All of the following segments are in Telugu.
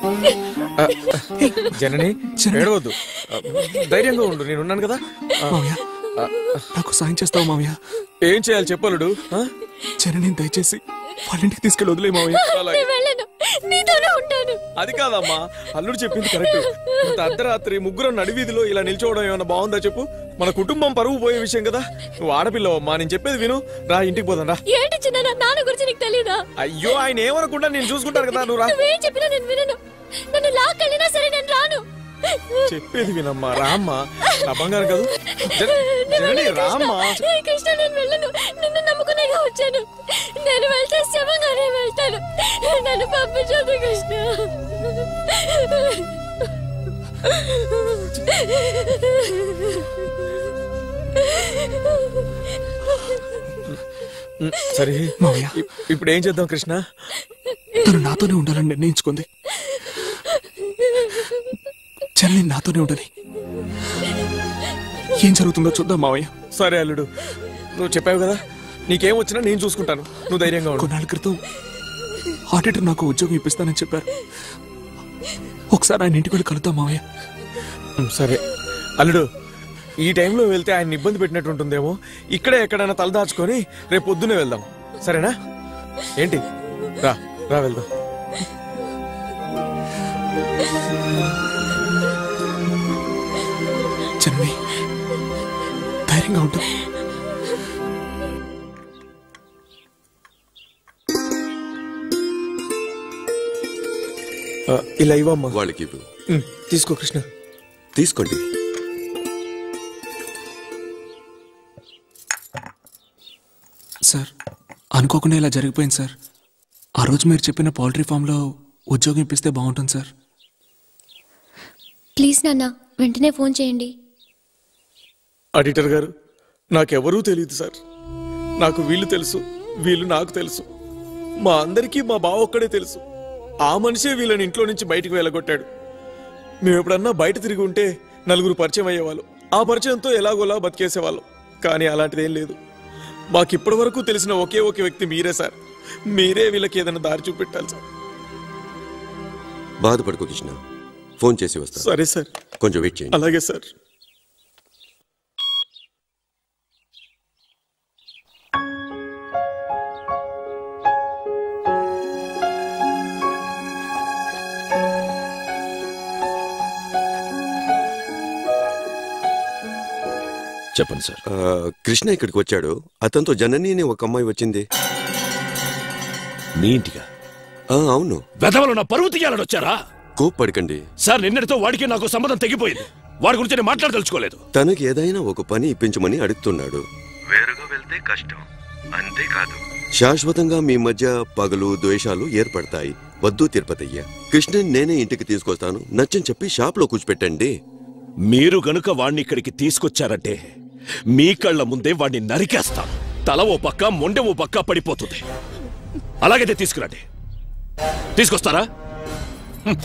ఆ, జనని ఏడవద్దు ఆ, ధైర్యంగా ఉండు నేను ఉన్నాను కదా ఆ, మావయ్య ఆ, నాకు సాయం చేస్తావు మావయ్య ఏం చేయాలి చెప్పలుడు జనని దయచేసి వాళ్ళ ఇంటికి తీసుకెళ్ళి వదిలే మావయ్య నేను వెళ్ళను నీతోనే ఉంటాను అది కాదమ్మా అల్లుడు చెప్పింది కరెక్ట్ ఇంత అర్ధరాత్రి ముగ్గురు నడివీధిలో ఇలా నిల్చోవడం ఏమైనా బాగుందా చెప్పు మన కుటుంబం పరువు పోయే విషయం కదా నువ్వు ఆడపిల్లవమ్మా నేను చెప్పేది విను రా ఇంటికి పోదాం రా ఏంటి చిన్న నా నాన్న గురించి నీకు తెలీదా అయ్యో ఆయన ఏమనకుండా నేను చూసుకుంటాను కదా నువ్వు రా నువ్వేం చెప్పినా నేను వినను నన్ను లాక్కెళ్ళినా సరే నేను రాను చెప్పేది వినమ్మా రామ్మా నా బంగారం కాదు జన- నేను జనని వెళ్ళను, రామ్మా కృష్ణ. ఏ కృష్ణ నేను వెళ్ళను నిన్ను నమ్ముకునేగా వచ్చాను నేను వెళ్తే శవంగానే వెళ్తాను నన్ను పంపించదు కృష్ణ ఉమ్, సరే మావయ్య ఇప్- ఇప్పుడు ఏం చేద్దాం కృష్ణ తను నాతోనే ఉండాలని నిర్ణయించుకుంది జనని నాతోనే ఉండని ఏం జరుగుతుందో చూద్దాం మావయ్య సరే అల్లుడు నువ్వు చెప్పావు కదా నీకేం వచ్చినా నేను చూసుకుంటాను నువ్వు ధైర్యంగా ఉండు కొన్నాళ్ళ క్రితం ఆడిటర్ నాకు ఉద్యోగం ఇప్పిస్తానని చెప్పారు ఒకసారి ఆయన ఇంటికి వెళ్ళి కలుద్దాం మావయ్య ఉమ్, సరే అల్లుడు ఈ టైంలో వెళ్తే ఆయన ఇబ్బంది పెట్టినట్టు ఉంటుందేమో ఇక్కడే ఎక్కడైనా తలదాచుకొని రేపు పొద్దునే వెళ్దాం సరేనా ఏంటి రా రా వెళ్దాం జనని ధైర్యంగా ఉంటూ ఆ, ఇలా ఇవ్వమ్మా వాళ్ళకి ఇవ్వు. ఉమ్, తీసుకో కృష్ణ తీసుకోండి సార్ అనుకోకుండా ఇలా జరిగిపోయింది సార్ ఆ రోజు మీరు చెప్పిన పౌల్ట్రీ ఫామ్లో ఉద్యోగం ఇప్పిస్తే బాగుంటుంది సార్ ప్లీజ్ నాన్న వెంటనే ఫోన్ చేయండి ఆడిటర్ గారు నాకెవరూ తెలియదు సార్ నాకు వీళ్ళు తెలుసు వీళ్ళు నాకు తెలుసు మా అందరికీ మా బావ ఒక్కడే తెలుసు ఆ మనిషే వీళ్ళని ఇంట్లో నుంచి బయటికి వెళ్ళగొట్టాడు మేము ఎప్పుడన్నా బయట తిరిగి ఉంటే నలుగురు పరిచయం అయ్యేవాళ్ళు ఆ పరిచయంతో ఎలాగోలా బతికేసేవాళ్ళం కానీ అలాంటిదేం లేదు మాకు ఇప్పటి వరకు తెలిసిన ఒకే ఒక వ్యక్తి మీరే సార్ మీరే వీళ్ళకి ఏదైనా దారి చూపెట్టాలి సార్ బాధపడుకో కృష్ణ ఫోన్ చేసి వస్తా సరే సార్ కొంచెం వెయిట్ చేయండి అలాగే సార్ చెప్పండి సార్ ఆ, కృష్ణ ఇక్కడికి వచ్చాడు అతనితో జనని అనే ఒక అమ్మాయి వచ్చింది మీ ఇంటిగా ఆ, అవును వెధవలు నా పరువు తీయాలని వచ్చారా కోప్పడకండి సార్ నిన్నటితో వాడికి నాకు సంబంధం తెగిపోయింది వాడి గురించి నేను మాట్లాడదలుచుకోలేదు తనకి ఏదైనా ఒక పని ఇప్పించమని అడుగుతున్నాడు వేరుగా వెళ్తే కష్టం అంతేకాదు శాశ్వతంగా మీ మధ్య పగలు ద్వేషాలు ఏర్పడతాయి వద్దు తిరుపతయ్య కృష్ణని నేనే ఇంటికి తీసుకొస్తాను నచ్చని చెప్పి షాప్లో కూర్చోపెట్టండి మీరు గనుక వాణ్ణి ఇక్కడికి తీసుకొచ్చారంటే మీ కళ్ళ ముందే వాణ్ణి నరికేస్తాను తల ఓ పక్క మొండె ఓ పక్క పడిపోతుంది అలాగైతే తీసుకురండి తీసుకొస్తారా హ్మ్.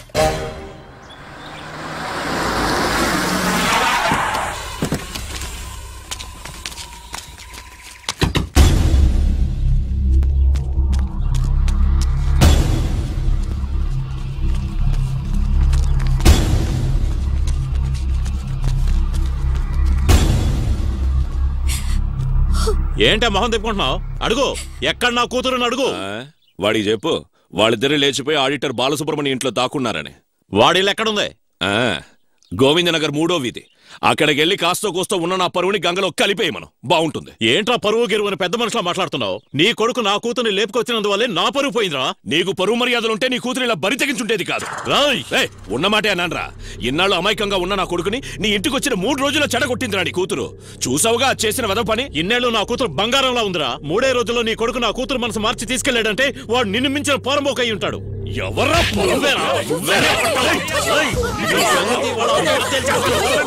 ఏంటే మొహం తిప్పుకుంటున్నావు అడుగు ఎక్కడ నా కూతురుని అడుగు ఆ, వాడికి చెప్పు వాళ్ళిద్దరే లేచిపోయి ఆడిటర్ బాలసుబ్రహ్మణ్యం ఇంట్లో దాక్కున్నారని వాడిల్లు ఎక్కడుంది ఆ, గోవిందనగర్ మూడో వీధి అక్కడికి వెళ్ళి కాస్తో కూస్తో ఉన్న నా పరువుని గంగలో కలిపేయి మనం బాగుంటుంది ఏంట్రా పరువు గిరువు అని పెద్ద మనుషులా మాట్లాడుతున్నావు నీ కొడుకు నా కూతుర్ని లేపుకొచ్చినందువల్లే నా పరువు పోయిందిరా నీకు పరువు మర్యాదలుంటే నీ కూతురు ఇలా బరి తెగించుంటేది కాదు రాయ్ ఏయ్, ఉన్నమాటే అన్నాన్రా ఇన్నాళ్ళు అమాయకంగా ఉన్న నా కొడుకుని నీ ఇంటికి వచ్చిన మూడు రోజుల్లో చెడగొట్టిందిరా నీ కూతురు చూసావుగా అది చేసిన వెదవ పని ఇన్నేళ్లు నా కూతురు బంగారంలా ఉందిరా మూడే రోజుల్లో నీ కొడుకు నా కూతురు మనసు మార్చి తీసుకెళ్లాడంటే వాడు నిన్ను మించిన పోరంబోక అయి ఉంటాడు ఎవర్రా నువ్వేరా? నువ్వేరా? ఏయ్, ఏయ్, నీ సంగతి వాడు అవతల తెలుసుకోవాలి.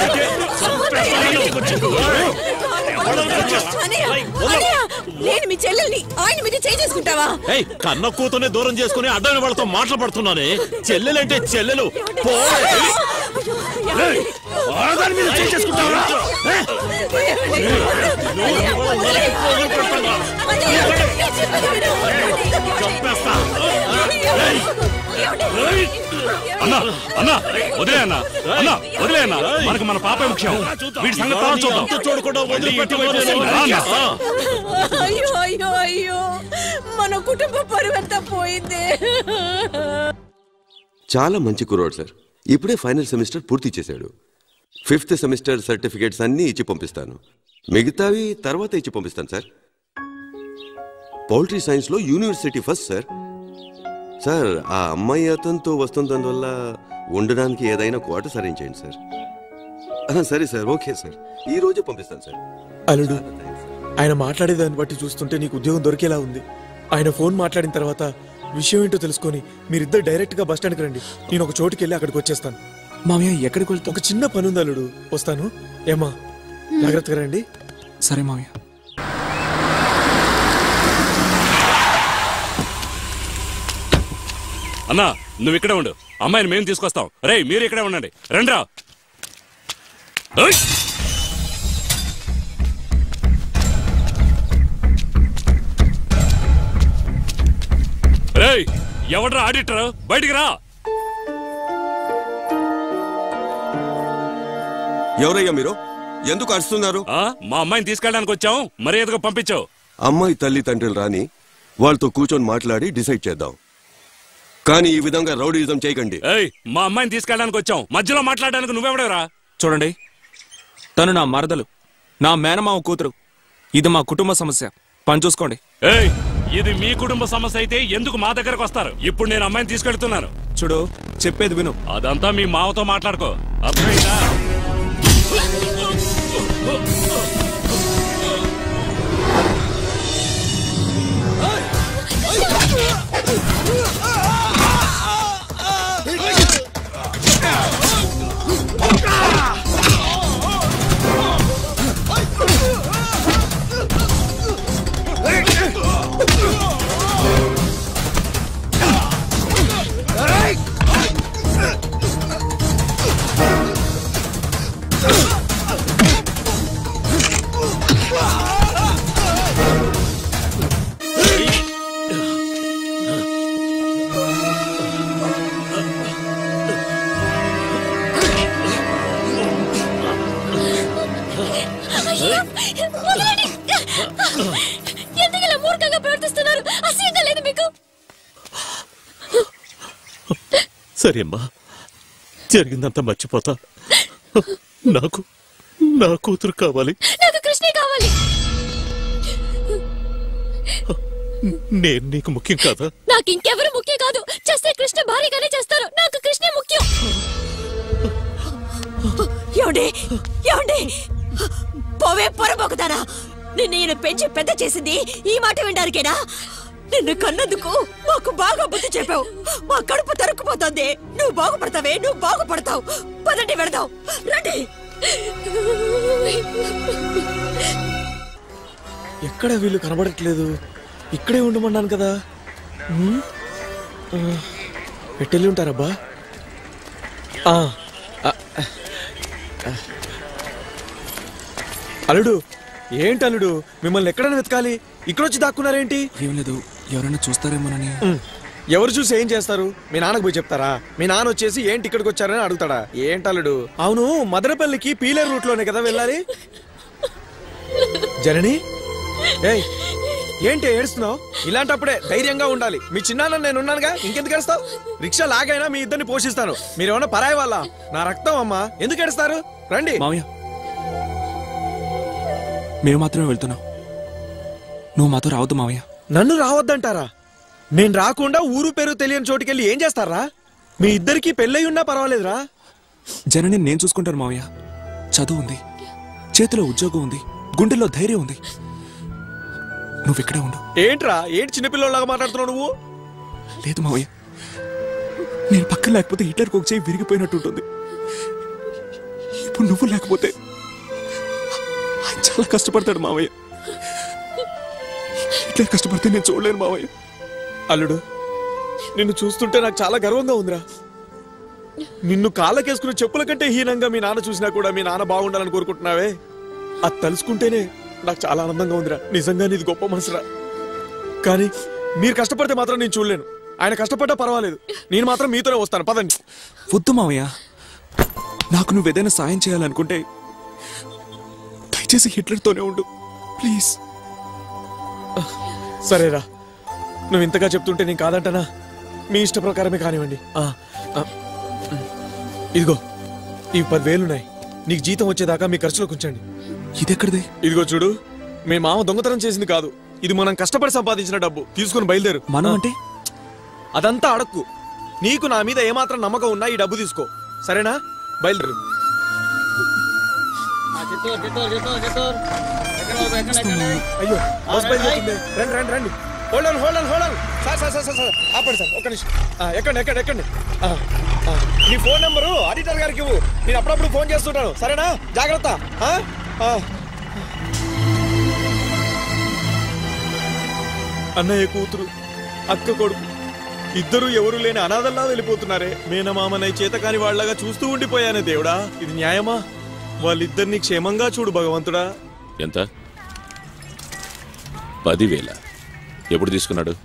నేను మీ చెల్లెల్ని ఆయన మీద చేసుకుంటావా ఏయ్ కన్న కూతుర్ని దూరం చేసుకుని అడ్డమైన వాళ్ళతో మాటలు పడుతున్నానే చెల్లెలంటే చెల్లెలు పో. ఏయ్, ఆడదాని మీద చేయి చేసుకుంటావా? ఏ? చంపేస్తా. ఏయ్, ఏయ్, అన్నా అన్నా వదిలే అన్నా అన్నా వదిలే అన్నా మనకు మన పాపే ముఖ్యం వీటి సంగతి తర్వాత చూద్దాం అంత చూడకుండా వదిలిపెట్టమని రా అన్నా. అయ్యో అయ్యో అయ్యో మన కుటుంబ పరువంతా పోయింది చాలా మంచి కుర్రోడు సార్ ఇప్పుడే ఫైనల్ సెమిస్టర్ పూర్తి చేశాడు ఫిఫ్త్ సెమిస్టర్ సర్టిఫికేట్స్ అన్నీ ఇచ్చి పంపిస్తాను మిగతావి తర్వాత ఇచ్చి పంపిస్తాను సార్ పౌల్ట్రీ సైన్స్లో యూనివర్సిటీ ఫస్ట్ సార్ సార్ ఆ అమ్మాయి అతనితో వస్తుందందువల్ల ఉండడానికి ఏదైనా క్వార్టర్స్ అరేంజ్ చేయండి సార్ ఆ, సరే సార్ ఓకే సార్ ఈ రోజు పంపిస్తాను సార్ అల్లుడు ఆయన మాట్లాడే దాన్ని బట్టి చూస్తుంటే నీకు ఉద్యోగం దొరికేలా ఉంది ఆయన ఫోన్ మాట్లాడిన తర్వాత విషయం ఏంటో తెలుసుకొని మీరిద్దరు డైరెక్ట్ గా బస్ స్టాండ్కి రండి నేను ఒక చోటుకి వెళ్ళి అక్కడికి వచ్చేస్తాను మామయ్య ఎక్కడికి వెళ్తావు ఒక చిన్న పని ఉంది అల్లుడు వస్తాను ఏమా జాగ్రత్తగా రండి సరే మామయ్య అన్నా నువ్వు ఇక్కడే ఉండు అమ్మాయిని మేము తీసుకొస్తాం రే మీరు ఇక్కడే ఉండండి రండ్రా ఏయ్! రేయ్ ఎవడ్రా ఆడిటర్ బయటికి రా ఎవరయ్యా మీరు ఎందుకు అరుస్తున్నారు ఆ, మా అమ్మాయిని తీసుకెళ్ళడానికి వచ్చాం మర్యాదగా పంపించావు అమ్మాయి తల్లి తండ్రులు రాని వాళ్ళతో కూర్చొని మాట్లాడి డిసైడ్ చేద్దాం కానీ ఈ విధంగా రౌడీజం చేయకండి ఏయ్ మా అమ్మాయిని తీసుకెళ్ళడానికి వచ్చాం మధ్యలో మాట్లాడడానికి నువ్వెవడరా చూడండి తను నా మరదలు నా మేనమావ కూతురు ఇది మా కుటుంబ సమస్య పని చూసుకోండి ఏయ్ ఇది మీ కుటుంబ సమస్య అయితే ఎందుకు మా దగ్గరకు వస్తారు ఇప్పుడు నేను అమ్మాయిని తీసుకెళ్తున్నాను చూడు చెప్పేది విను అదంతా మీ మావతో మాట్లాడుకో అర్థమైందా అయ్యో, వదలండి. ఎందుకు ఇలా మూర్ఖంగా ప్రవర్తిస్తున్నారు అసహ్యంగా లేదు మీకు సరే అమ్మా జరిగిందంతా మర్చిపోతా నాకు నా కూతురు కావాలి నాకు కృష్ణే కావాలి నేను నీకు ముఖ్యం కాదా నాకు ఇంకెవరు ముఖ్యం కాదు చేస్తే కృష్ణ భారీగానే చేస్తారు నాకు కృష్ణే ముఖ్యం ఏమండి ఏమండి పోవే పొరబోకుతారా నిన్ను ఈయన పెంచి పెద్ద చేసింది ఈ మాట వినడానికేనా నిన్ను కన్నందుకు మాకు బాగా బుద్ధి చెప్పావు మా కడుపు తరుక్కుపోతుంది నువ్వు బాగుపడతావే నువ్వు బాగుపడతావు పదండి వెళదాం రండి ఎక్కడ వీళ్ళు కనబడట్లేదు ఇక్కడే ఉండమన్నాను కదా ఉమ్, ఆ, ఎట్టెళ్ళి ఉంటారబ్బా ఆ, ఆ, ఆ. అల్లుడు ఏంటి అల్లుడు మిమ్మల్ని ఎక్కడైనా వెతకాలి ఇక్కడొచ్చి దాక్కున్నారేంటి ఏం లేదు ఎవరైనా చూస్తారేమోనని ఉమ్, ఎవరు చూసి ఏం చేస్తారు మీ నాన్నకు పోయి చెప్తారా మీ నాన్న వచ్చేసి ఏంటి ఇక్కడికి వచ్చారని అడుగుతాడా ఏంటి అల్లుడు అవును మదనపల్లికి పీలర్ రూట్ లోనే కదా వెళ్ళాలి జనని ఏయ్ ఏంటి ఏడుస్తున్నావు ఇలాంటప్పుడే ధైర్యంగా ఉండాలి మీ చిన్నాన్న నేను ఉన్నానుగా ఇంకెందుకు ఏడుస్తావు రిక్షా లాగైనా మీ ఇద్దరిని పోషిస్తాను మీరేమన్నా పరాయి వాళ్ళ నా రక్తం అమ్మా ఎందుకు ఏడుస్తారు రండి మామయ్య మేము మాత్రమే వెళ్తున్నాం నువ్వు మాతో రావద్దు మామయ్య నన్ను రావద్దంటారా నేను రాకుండా ఊరు పేరు తెలియని చోటుకెళ్ళి ఏం చేస్తారా మీ ఇద్దరికి పెళ్ళయి ఉన్నా పర్వాలేదురా జనని నేను చూసుకుంటాను మావయ్య చదువు ఉంది చేతిలో ఉద్యోగం ఉంది గుండెల్లో ధైర్యం ఉంది నువ్వు ఇక్కడే ఉండు ఏంట్రా ఏంటి చిన్నపిల్లలాగా మాట్లాడుతున్నావు నువ్వు లేదు మావయ్య నేను పక్కన లేకపోతే హిట్లర్కి ఒక చేయి విరిగిపోయినట్టు ఉంటుంది ఇప్పుడు నువ్వు లేకపోతే ఆయన చాలా కష్టపడతాడు మావయ్య హిట్లర్ కష్టపడితే నేను చూడలేను మావయ్య అల్లుడు నిన్ను చూస్తుంటే నాకు చాలా గర్వంగా ఉందిరా నిన్ను కాళ్ళకేసుకున్న చెప్పుల కంటే హీనంగా మీ నాన్న చూసినా కూడా మీ నాన్న బాగుండాలని కోరుకుంటున్నావే అది తలుసుకుంటేనే నాకు చాలా ఆనందంగా ఉందిరా నిజంగా నీది గొప్ప మనసురా కానీ మీరు కష్టపడితే మాత్రం నేను చూడలేను ఆయన కష్టపడ్డా పర్వాలేదు నేను మాత్రం మీతోనే వస్తాను పదండి వద్దు మావయ్య నాకు నువ్వు ఏదైనా సాయం చేయాలనుకుంటే దయచేసి హిట్లర్తోనే ఉండు ప్లీజ్ సరేరా నువ్వు ఇంతగా చెప్తుంటే నేను కాదంటానా మీ ఇష్ట ప్రకారమే కానివ్వండి ఆ, ఆ, ఇదిగో ఈ పదివేలున్నాయి నీకు జీతం వచ్చేదాకా మీ ఖర్చులోకి ఉంచండి ఇదెక్కడిది ఇదిగో చూడు మీ మామ దొంగతనం చేసింది కాదు ఇది మనం కష్టపడి సంపాదించిన డబ్బు తీసుకుని బయలుదేరు మనం అంటే అదంతా అడక్కు నీకు నా మీద ఏమాత్రం నమ్మకం ఉన్నా ఈ డబ్బు తీసుకో సరేనా బయలుదేరు అయ్యో బస్ బయలుదేరుతుంది రండి రండి రండి hold on hold on hold on sir sir sir sir sir ఆపండి సార్ ఒక్క నిమిషం ఆ, ఎక్కండి ఎక్కండి ఎక్కండి ఆ, ఆ. నీ ఫోన్ నెంబరు ఆడిటర్ గారికి ఇవ్వు నేను అప్పుడప్పుడు ఫోన్ చేస్తుంటాను సరేనా జాగ్రత్త ఆ? ఆ. అన్నయ్య కూతురు అక్క కొడుకు ఇద్దరు ఎవరు లేని అనాథల్లా వెళ్ళిపోతున్నారే మేనమామనై చేత కాని వాళ్ళగా చూస్తూ ఉండిపోయానే దేవుడా ఇది న్యాయమా వాళ్ళిద్దరిని క్షేమంగా చూడు భగవంతుడా ఎంత పదివేల ఎప్పుడు తీసుకున్నాడు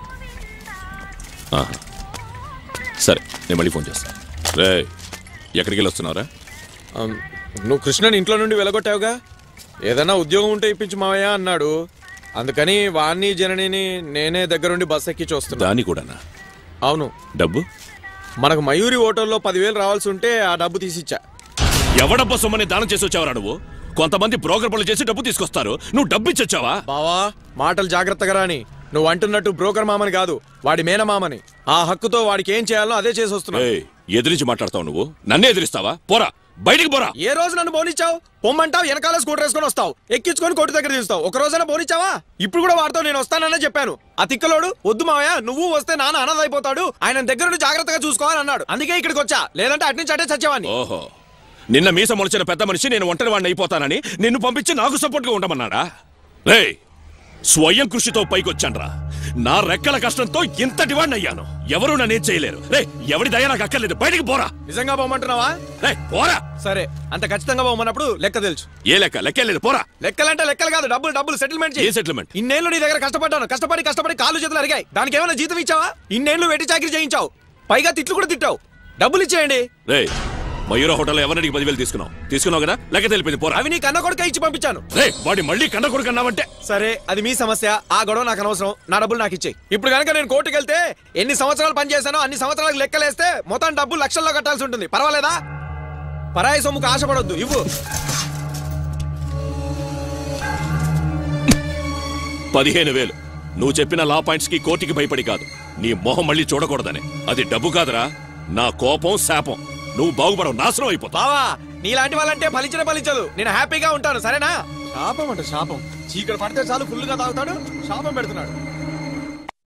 ఆహా. సరే నేను మళ్ళీ ఫోన్ చేస్తాను రే ఎక్కడికి వెళ్ళి వస్తున్నావురా అమ్, నువ్వు కృష్ణని ఇంట్లో నుండి వెలగొట్టావుగా ఏదైనా ఉద్యోగం ఉంటే ఇప్పించు మావయ్య అన్నాడు అందుకని వాణ్ణి జననిని నేనే దగ్గరుండి బస్ ఎక్కి చూస్తున్నా దాని కూడానా అవును డబ్బు మనకు మయూరి ఓటర్లో పదివేలు రావాల్సి ఉంటే ఆ డబ్బు తీసిచ్చా ఎవడబ్బ సొమ్మని దానం చేసి వచ్చావరా నువ్వు కొంతమంది బ్రోకర్ పనులు చేసి డబ్బు తీసుకొస్తారు నువ్వు డబ్బు ఇచ్చి వచ్చావా బావా మాటలు జాగ్రత్తగా రాని నువ్వు అంటున్నట్టు బ్రోకర్ మామని కాదు వాడి మేనమామని ఆ హక్కుతో వాడికి ఏం చేయాలో అదే చేసి వస్తున్నా ఏయ్, ఎదిరించి మాట్లాడతావు నువ్వు నన్నే ఎదిరిస్తావా పోరా బయటికి పోరా ఏ రోజు నన్ను బోనిచ్చావు పొమ్మంటావు వెనకాల స్కూటర్ వేసుకొని వస్తావు ఎక్కించుకొని కొట్టు దగ్గర తీస్తావు ఒక రోజైనా బోనిచ్చావా ఇప్పుడు కూడా వాడితో నేను వస్తాననే చెప్పాను ఆ తిక్కలోడు వద్దు మావయ్య నువ్వు వస్తే నాన్న అనాథ అయిపోతాడు ఆయన దగ్గర నుండి జాగ్రత్తగా చూసుకోవాలని అన్నాడు అందుకే ఇక్కడికి వచ్చా లేదంటే అటు నుంచి అటే చచ్చేవాడిని ఓహో నిన్న మీస మొలిచిన పెద్ద మనిషి నేను ఒంటరి వాడిని అయిపోతానని నిన్ను పంపించి నాకు సపోర్ట్ గా ఉండమన్నాడా రే స్వయం కృషితో పైకొచ్చాన్రా నా రెక్కల కష్టంతో ఇంతటి వాడిని అయ్యాను ఎవరు నన్నేం చేయలేరు రే ఎవడి దయ నాకు అక్కర్లేదు బయటికి పోరా నిజంగా పోమంటున్నావా రే పోరా సరే అంత ఖచ్చితంగా పోమన్నప్పుడు లెక్క తెలుసు ఏ లెక్క లెక్కలేదు పోరా లెక్కలంటే లెక్కలు కాదు డబ్బులు డబ్బులు సెటిల్మెంట్ ఏ సెటిల్మెంట్ ఇన్నేళ్ళు నీ దగ్గర కష్టపడ్డాను కష్టపడి కష్టపడి కాళ్ళు చేతులు అరిగాయి దానికి ఏమైనా జీతం ఇచ్చావా ఇన్నేళ్ళు వెట్టి చాకరీ చేయించావు పైగా తిట్లు కూడా తిట్టావు డబ్బులు ఇచ్చేయండి రే మయూర హోటల్ ఎవరికి పదివేలు తీసుకున్నావు తీసుకున్నావు కదా లెక్క తెలిపింది పోరా అవి నీ కన్న కొడుక ఇచ్చి పంపించాను రే వాడి మళ్ళీ కన్న కొడుకు అన్నావంటే సరే అది మీ సమస్య ఆ గొడవ నాకు అనవసరం నా డబ్బులు నాకు ఇచ్చేయి ఇప్పుడు కనుక నేను కోర్టుకు వెళ్తే ఎన్ని సంవత్సరాలు పనిచేశానో అన్ని సంవత్సరాలకు లెక్కలేస్తే మొత్తం డబ్బు లక్షల్లో కట్టాల్సి ఉంటుంది పర్వాలేదా పరాయి సొమ్ముకు ఆశపడొద్దు ఇవ్వు పదిహేను వేలు నువ్వు చెప్పిన లా పాయింట్స్ కి కోర్టుకి భయపడి కాదు నీ మొహం మళ్ళీ చూడకూడదని అది డబ్బు కాదురా నా కోపం శాపం నువ్వు బాగుపడవు నాశనం అయిపోతావు బావా నీలాంటి వాళ్ళంటే ఫలించిన ఫలించదు నేను హ్యాపీగా ఉంటాను సరేనా శాపం అంట శాపం చీకటి పడితే చాలు ఫుల్గా తాగుతాడు శాపం పెడుతున్నాడు